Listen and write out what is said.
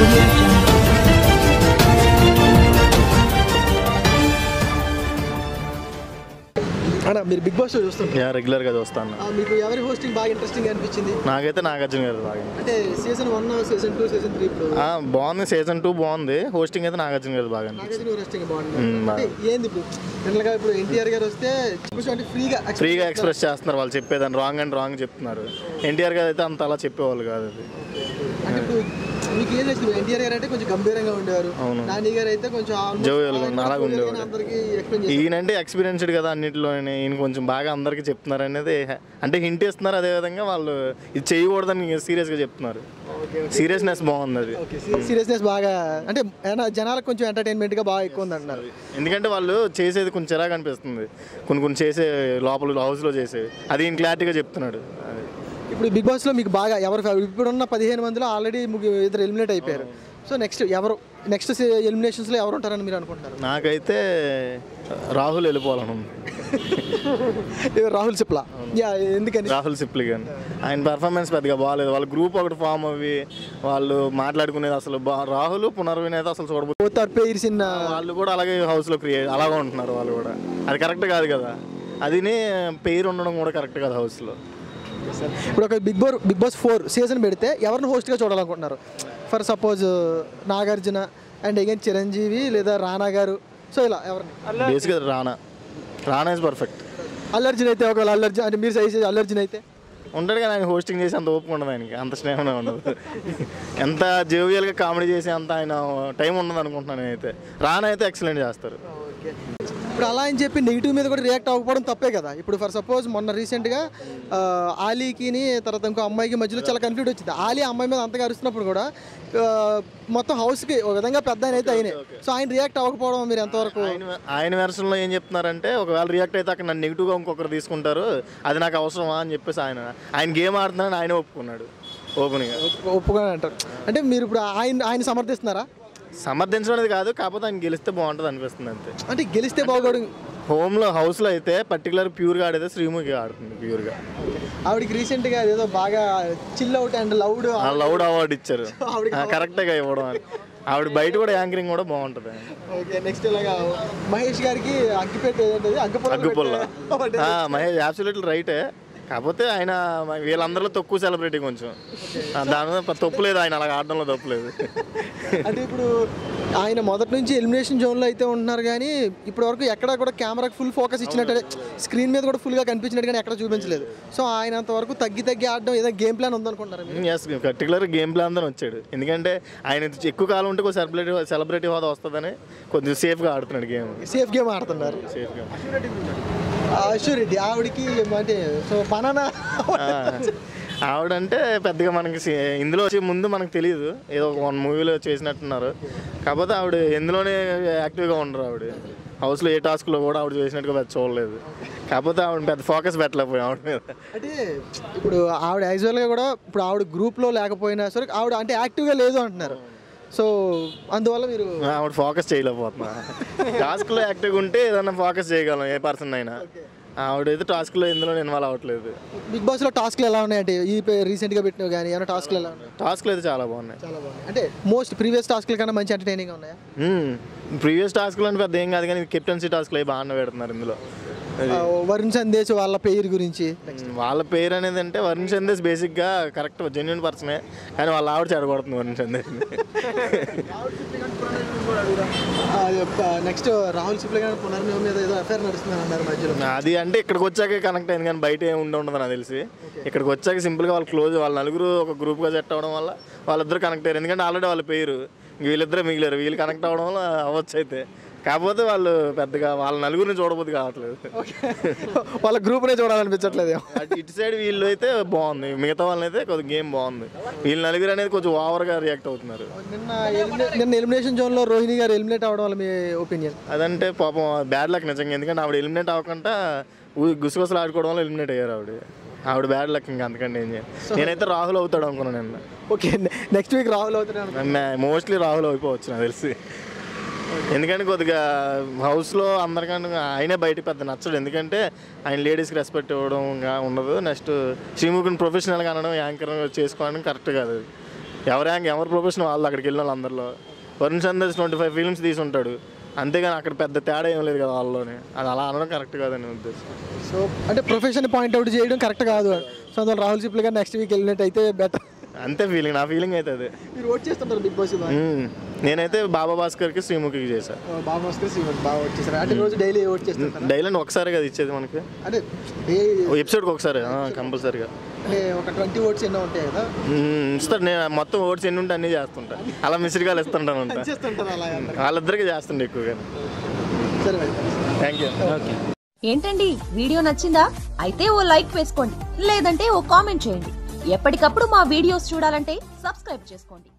audio jungle. అన్న మీరు big boss show చూస్తుంటారు యా రెగ్యులర్గా చూస్తాను ఆ, మీకు ఎవరి హోస్టింగ్ బాగా ఇంట్రెస్టింగ్ అనిపించింది నాకైతే నాగార్జున గారు బాగా అంటే season one season two season three ఇప్పుడు ఆ, బాగుంది సీజన్ టూ బాగుంది హోస్టింగ్ అయితే నాగార్జున గారు బాగా అనిపించింది నాగార్జున ఇంట్రెస్టింగ్ బాగుంది మ్మ్, అంటే ఏంది ఇప్పుడు జనరల్గా ఇప్పుడు ఎన్టీఆర్ గారు వస్తే కొంచెం అంటే ఫ్రీగా ఫ్రీగా ఎక్స్ప్రెస్ చేస్తున్నారు వాళ్ళు చెప్పేదాన్ని రాంగ్ అండ్ రాంగ్ చెప్తున్నారు ఎన్టీఆర్ గారు అయితే అంత అలా చెప్పేవాళ్ళు కాదు అది అంటే ఇప్పుడు మీకు ఏం నచ్చింది ఎన్టీఆర్ గారు అంటే కొంచెం గంభీరంగా ఉండేవారు అవును. నాని గారు అయితే కొంచెం almost Jovial గా ఆయన అలాగ కూడా ఉండేవాడు. అందరికీ ఎక్స్ప్లెయిన్ చేస్తారు ఈయనంటే ఎక్స్పీరియన్స్డ్ కదా అన్నింటిలో ఈయన కొంచెం బాగా అందరికీ చెప్తున్నారు అనేది అంటే హింట్ ఇస్తున్నారు అదేవిధంగా వాళ్ళు ఇది చేయకూడదని సీరియస్గా చెప్తున్నారు సీరియస్నెస్ బాగుంది అది ఓకే సీరియస్నెస్ బాగా అంటే ఏనా జనాలకు కొంచెం ఎంటర్టైన్మెంట్ గా బాగా ఎక్కువ ఉంది అంటున్నారు ఎందుకంటే వాళ్ళు చేసేది కొంచెం చిరాకు అనిపిస్తుంది కొన్ని కొన్ని చేసే లోపల హౌస్లో చేసేవి అది ఈయన క్లారిటీగా చెప్తున్నాడు అది. ఇప్పుడు బిగ్ బాస్ లో మీకు బాగా ఎవరు ఫేవరెట్ ఇప్పుడున్న పదిహేను మందిలో ఆల్రెడీ ముగ్గురు ఇద్దరు ఎలిమినేట్ అయిపోయారు సో నెక్స్ట్ ఎవరు నెక్స్ట్ ఎలిమినేషన్స్ లో ఎవరు ఉంటారని మీరు అనుకుంటున్నారు నాకైతే రాహుల్ వెళ్ళిపోవాలని ఉంది ఇవి రాహుల్ సిప్లా యా ఎందుకని రాహుల్ సిప్లి గాని ఆయన పెర్ఫార్మెన్స్ పెద్దగా బాగాలేదు వాళ్ళ గ్రూప్ ఒకటి ఫామ్ అవి వాళ్ళు మాట్లాడుకునేది అసలు బా రాహుల్ పునర్విని అయితే అసలు చూడబోతుంది బోత్ ఆర్ పేర్స్ ఇన్ వాళ్ళు కూడా అలాగే హౌస్లో క్రియేట్ అలాగే ఉంటున్నారు వాళ్ళు కూడా అది కరెక్ట్ కాదు కదా అదినే పేరు ఉండడం కూడా కరెక్ట్ కాదు హౌస్లో ఇప్పుడు ఒక big boss big boss four season పెడితే ఎవరిని హోస్ట్గా చూడాలనుకుంటున్నారు for suppose Nagarjuna and again Chiranjeevi లేదా రానా గారు సో ఇలా ఎవరిని బేసిక్గా రానా రానా ఇస్ పర్ఫెక్ట్ అల్లర్జున్ అయితే ఒకవేళ అల్లర్జున్ అంటే మీరు సైజ్ అల్లర్జున్ అయితే ఉంటాడు కానీ ఆయన హోస్టింగ్ చేసి అంత ఓపిక ఉండదు ఆయనకి అంత స్నేహం ఉండదు ఎంత జోవియల్గా కామెడీ చేసి అంత ఆయన టైం ఉండదు అనుకుంటున్నాను నేనైతే రానా అయితే ఎక్సలెంట్ చేస్తారు ఇప్పుడు అలా అని చెప్పి నెగిటివ్ మీద కూడా రియాక్ట్ అవ్వకపోవడం తప్పే కదా ఇప్పుడు ఫర్ సపోజ్ మొన్న రీసెంట్గా ఆలీకిని తర్వాత ఇంకో అమ్మాయికి మధ్యలో చాలా కన్ఫ్యూట్ వచ్చింది ఆలీ ఆ అమ్మాయి మీద అంతగా అరుస్తున్నప్పుడు కూడా ఆ, మొత్తం హౌస్కి ఒక విధంగా పెద్ద ఆయన అయితే అయినాయి సో ఆయన రియాక్ట్ అవ్వకపోవడం మీరు ఎంతవరకు ఆయన ఆయన వెర్షన్లో ఏం చెప్తున్నారంటే ఒకవేళ రియాక్ట్ అయితే అక్కడ నన్ను నెగిటివ్గా ఇంకొకరు తీసుకుంటారు అది నాకు అవసరమా అని చెప్పేసి ఆయన ఆయన గేమ్ ఆడుతున్నాడని ఆయన ఒప్పుకున్నాడు ఓపెన్గా ఒప్పుకొని అంటారు అంటే మీరు ఇప్పుడు ఆయన ఆయన సమర్థిస్తున్నారా సమర్థించడం అనేది కాదు కాకపోతే ఆయన గెలిస్తే బాగుంటుంది అనిపిస్తుంది అంతే అంటే గెలిస్తే బాగోడు హోమ్లో హౌస్లో అయితే పర్టికులర్ ప్యూర్గా ఆడేది శ్రీముఖి ఆడుతుంది ప్యూర్గా ఆవిడకి రీసెంట్గా ఏదో బాగా చిల్ అవుట్ అండ్ లౌడ్ ఆ లౌడ్ అవార్డు ఇచ్చారు ఆవిడకి ఆ, కరెక్ట్గా ఇవ్వడం అని ఆవిడ బయట కూడా యాంకరింగ్ కూడా బాగుంటుంది ఓకే నెక్స్ట్ ఇలాగా మహేష్ గారికి అగ్గిపెట్టి ఏదంటే అగ్గిపుల్ల అగ్గుపుల్ల పెట్టే- ఆ, మహేష్ అబ్సల్యూట్లీ రైటే కాకపోతే ఆయన వీళ్ళందరిలో తక్కువ సెలబ్రిటీ కొంచెం ఆ, దాని మీద తప్పు లేదు ఆయన అలా ఆడడంలో తప్పు లేదు అంటే ఇప్పుడు ఆయన మొదటి నుంచి ఎలిమినేషన్ జోన్లో అయితే ఉంటున్నారు కానీ ఇప్పటి వరకు ఎక్కడ కూడా కెమెరాకి ఫుల్ ఫోకస్ ఇచ్చినట్టు స్క్రీన్ మీద కూడా ఫుల్గా కనిపించినట్టు కానీ ఎక్కడ చూపించలేదు సో ఆయన అంతవరకు తగ్గి తగ్గి ఆడడం ఏదో గేమ్ ప్లాన్ ఉందనుకుంటారు మీరు ఎస్ పర్టికులర్ గేమ్ ప్లాన్ తో వచ్చాడు ఎందుకంటే ఆయన ఎక్కువ కాలం ఉంటే కొంచెం సెలబ్రిటీ సెలబ్రిటీ హోదా వస్తుందని కొంచెం సేఫ్గా ఆడుతున్నాడు గేమ్ సేఫ్ గేమ్ ఆడుతున్నారు సేఫ్గా అష్యూరిటీ ఆవిడకి అంటే సో బనానా ఆవిడంటే పెద్దగా మనకి సి- ఇందులో వచ్చే ముందు మనకు తెలియదు ఏదో ఒక వన్ మూవీలో చేసినట్టున్నారు కాకపోతే ఆవిడ ఎందులోనే యాక్టివ్గా ఉండరు ఆవిడ హౌస్లో ఏ టాస్క్లో కూడా ఆవిడ చేసినట్టుగా పెద్ద చూడలేదు కాకపోతే ఆవిడ పెద్ద ఫోకస్ పెట్టలేకపోయాం ఆవిడ మీద అంటే ఇప్పుడు ఆవిడ యాక్చువల్గా కూడా ఇప్పుడు ఆవిడ గ్రూప్లో లేకపోయినా సరే ఆవిడ అంటే యాక్టివ్గా లేదు అంటున్నారు సో అందువల్ల మీరు ఆవిడ ఫోకస్ చేయలేకపోతున్నా టాస్క్లో యాక్టివ్గా ఉంటే ఏదైనా ఫోకస్ చేయగలం ఏ పర్సన్ అయినా ఆవిడైతే టాస్క్లో ఇందులో ఇన్వాల్వ్ అవ్వట్లేదు బిగ్ బాస్లో టాస్క్లు ఎలా ఉన్నాయంటే ఈ రీసెంట్గా పెట్టినవి కానీ ఏమైనా టాస్క్లు ఎలా ఉన్నాయి టాస్క్లు అయితే చాలా బాగున్నాయి చాలా బాగున్నాయి అంటే మోస్ట్ ప్రీవియస్ టాస్క్ల కన్నా మంచి ఎంటర్టైనింగ్ ఉన్నాయా ప్రీవియస్ టాస్క్లు అంటే పెద్ద ఏం కాదు కానీ కెప్టెన్సీ టాస్క్లు అవి బాగానే పెడుతున్నారు ఇందులో అది. ఆ, వరుణ్ సందేశ్ వాళ్ళ పేరు గురించి వాళ్ళ పేరు అనేది అంటే వరుణ్ సందేశ్ బేసిక్గా కరెక్ట్ జెన్యున్ పర్సనే కానీ వాళ్ళ ఆవిడ చెడగొడుతుంది వరుణ్ సందేశ్ నెక్స్ట్ రాహుల్ సిప్లే గారి పునర్నియమం మీద ఏదో అఫేర్ నడుస్తుంది అన్నారు మధ్యలో అది అంటే ఇక్కడికి వచ్చాక కనెక్ట్ అయింది కానీ బయట ఏమి ఉండి ఉండదు నాకు తెలిసి ఇక్కడికి వచ్చాక సింపుల్గా వాళ్ళు క్లోజ్ వాళ్ళ నలుగురు ఒక గ్రూప్గా సెట్ అవ్వడం వల్ల వాళ్ళిద్దరు కనెక్ట్ అయ్యారు ఎందుకంటే ఆల్రెడీ వాళ్ళ పేరు ఇంక వీళ్ళిద్దరే మిగిలారు వీళ్ళు కనెక్ట్ అవ్వడం వల్ల అవ్వచ్చు అయితే కాకపోతే వాళ్ళు పెద్దగా వాళ్ళ నలుగురిని చూడబోద్దు కావట్లేదు వాళ్ళ గ్రూప్నే చూడాలనిపించట్లేదు అటు ఇటు సైడ్ వీళ్ళు అయితే బాగుంది మిగతా వాళ్ళని అయితే కొద్దిగా గేమ్ బాగుంది వీళ్ళ నలుగురు అనేది కొంచెం ఓవర్గా రియాక్ట్ అవుతున్నారు నిన్న ఎలిమినే- నిన్న ఎలిమినేషన్ జోన్లో రోహిణి గారు ఎలిమినేట్ అవ్వడం వల్ల మీ ఒపీనియన్ అదంటే పాపం బ్యాడ్ లక్ నిజంగా ఎందుకంటే ఆవిడ ఎలిమినేట్ అవ్వకుండా ఊ- గుసగుసలు ఆడుకోవడం వల్ల ఎలిమినేట్ అయ్యారు ఆవిడ ఆవిడ బ్యాడ్ లక్ ఇంకా అంతకంటే ఏం చేయాలి నేనైతే రాహుల్ అవుతాడు అనుకున్నాను నిన్న ఓకే నెక్స్ట్ వీక్ రాహుల్ అవుతున్నాను మోస్ట్లీ రాహుల్ అయిపోవచ్చు నాకు తెలిసి ఎందుకంటే కొద్దిగా హౌస్లో అందరికంటే ఆయనే బయటికి పెద్ద నచ్చడు ఎందుకంటే ఆయన లేడీస్కి రెస్పెక్ట్ ఇవ్వడం గా ఉండదు నెక్స్ట్ శ్రీముఖిని ప్రొఫెషనల్గా అనడం యాంకర్ చేసుకోవడం కరెక్ట్ కాదు అది ఎవరి యాంగ్ ఎవరి ప్రొఫెషన్ వాళ్ళు అక్కడికి వెళ్ళిన వాళ్ళు అందరిలో Varun Sandesh twenty five films తీసి ఉంటాడు అంతేగాని అక్కడ పెద్ద తేడా ఏం లేదు కదా వాళ్ళలోనే అది అలా అనడం కరెక్ట్ కాదని ఉద్దేశం సో అంటే ప్రొఫెషన్ పాయింట్అవుట్ చేయడం కరెక్ట్ కాదు సో అందువల్ల రాహుల్ సిప్లు గారు నెక్స్ట్ వీక్ వెళ్ళినట్టు అయితే బెటర్ అంతే ఫీలింగ్ నా ఫీలింగ్ అయితే అదే మీరు ఓట్ చేస్తుంటారు బిగ్ బాస్ మ్మ్. నేనైతే బాబా భాస్కర్కి శ్రీముఖికి చేశాను బాగా వస్తే శ్రీమంత్ బాగా వచ్చేసారు అంటే రోజు డైలీ ఓట్ చేస్తుంటారు డైలీ ఒకసారి కదా ఇచ్చేది మనకి అంటే daily ఎపిసోడ్కి ఒకసారి కంపల్సరీగా అంటే ఒక ట్వంటీ ఓట్స్ ఎన్నో ఉంటాయి కదా ఇస్తాడు నేను మొత్తం ఓట్స్ ఎన్ని ఉంటే అన్నీ చేస్తుంటా అలా మిస్డ్ కాల్ ఇస్తుంటాను అంట చేస్తుంటారు అలా అందరు. వాళ్ళిద్దరికి చేస్తుండే ఎక్కువగా సరే మరి. థ్యాంక్ యూ ఏంటండి వీడియో నచ్చిందా అయితే ఓ లైక్ వేసుకోండి లేదంటే ఓ కామెంట్ చేయండి ఎప్పటికప్పుడు మా వీడియోస్ చూడాలంటే సబ్స్క్రైబ్ చేసుకోండి